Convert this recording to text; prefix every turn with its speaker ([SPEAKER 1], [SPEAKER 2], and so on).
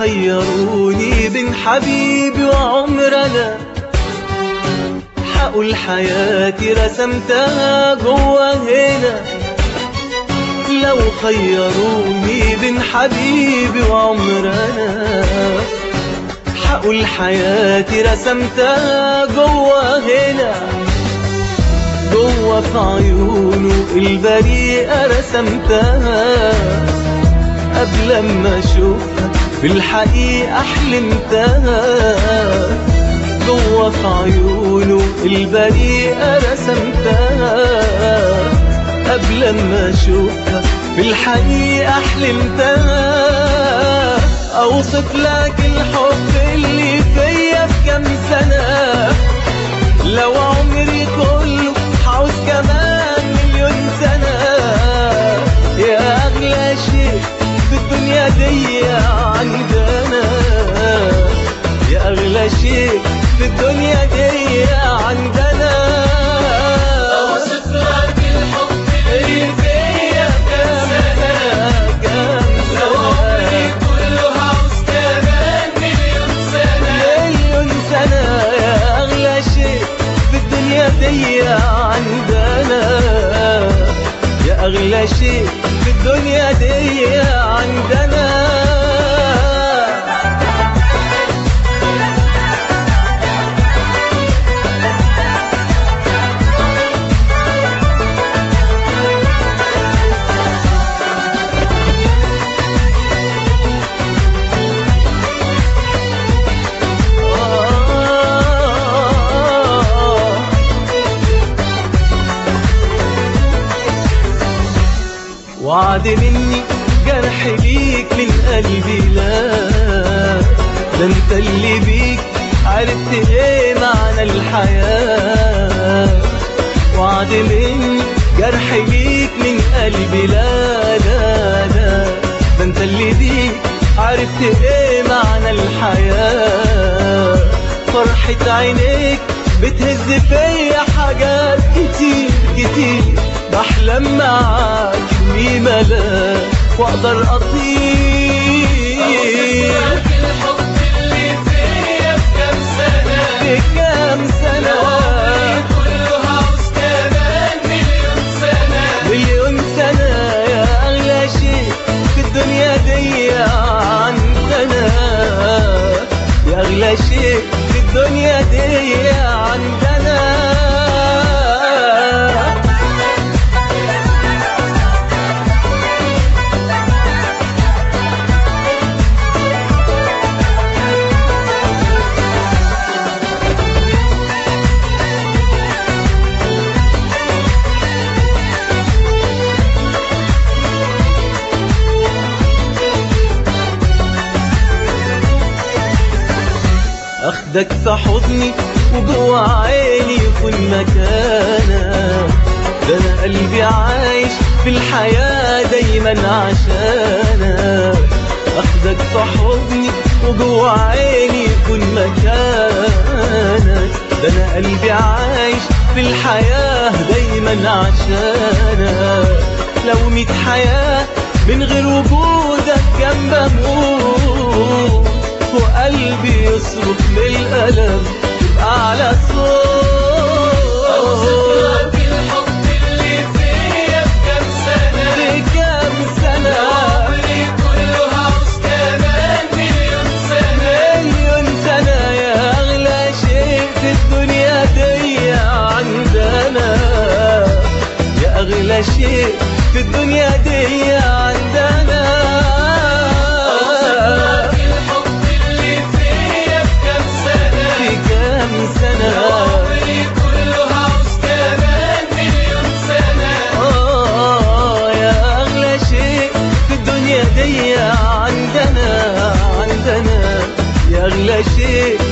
[SPEAKER 1] خيروني بين حبيبي وعمرنا حقول حياتي رسمتها جوا هنا لو خيروني بين حبيبي وعمرنا حقول حياتي رسمتها جوا هنا جوا في عيونه البريئة رسمتها قبل ما اشوفها في الحقيقة حلمتها جوا في عيونه البريئة رسمتها قبل ما اشوفها في الحقيقة حلمتها اوصف لك الحب اللي فيا في كام سنة لو عمري كله هعوز كمان مليون سنة يا أغلى شيء في الدنيا دي عندنا يا أغلى شيء في الدنيا دي عندنا
[SPEAKER 2] أوصف لك الحب اللي فيا
[SPEAKER 1] كام سنة كام
[SPEAKER 2] لو عمري
[SPEAKER 1] سنة
[SPEAKER 2] كله هعوز كمان مليون سنة
[SPEAKER 1] مليون سنة يا أغلى شيء في الدنيا دي عندنا يا أغلى شيء في الدنيا دي عندنا وعد مني جرح ليك من قلبي لا ده انت اللي بيك عرفت ايه معنى الحياة وعد مني جرح ليك من قلبي لا لا لا ده انت اللي بيك عرفت ايه معنى الحياة فرحة عينيك بتهز فيا حاجات كتير كتير بحلم معاك اني ملاك واقدر
[SPEAKER 2] أوصف
[SPEAKER 1] اطير
[SPEAKER 2] لك الحب اللي فيا في كام سنة
[SPEAKER 1] بكام
[SPEAKER 2] لو عمري
[SPEAKER 1] سنة
[SPEAKER 2] كله هعوز كمان مليون سنة
[SPEAKER 1] مليون سنة يا أغلى شيء في الدنيا دي عندنا يا أغلى شيء في الدنيا دي عندنا اخدك في حضني وجوه عيني يكون مكانك ده انا قلبي عايش في الحياة دايما عشانك اخدك في حضني وجوه عيني يكون مكانك ده انا قلبي عايش في الحياة دايما عشانك لو ميت حياة من غير وجودك جنب اموت وقلبي يصرخ من الألم يبقى على
[SPEAKER 2] أوصف
[SPEAKER 1] صوت
[SPEAKER 2] لك الحب اللي فيا في كام سنة
[SPEAKER 1] بكام
[SPEAKER 2] لو
[SPEAKER 1] سنة
[SPEAKER 2] عمري كله هعوز كمان مليون سنة
[SPEAKER 1] مليون سنة يا أغلى شيء في الدنيا دي عندنا يا أغلى شيء في الدنيا دي عندنا
[SPEAKER 2] أوصف لك الحب اللي فيا في كام سنة
[SPEAKER 1] بكام
[SPEAKER 2] لو
[SPEAKER 1] سنة
[SPEAKER 2] عمري كله هعوز كمان مليون سنة
[SPEAKER 1] آه يا أغلى شيء في الدنيا دي عندنا عندنا يا أغلى شيء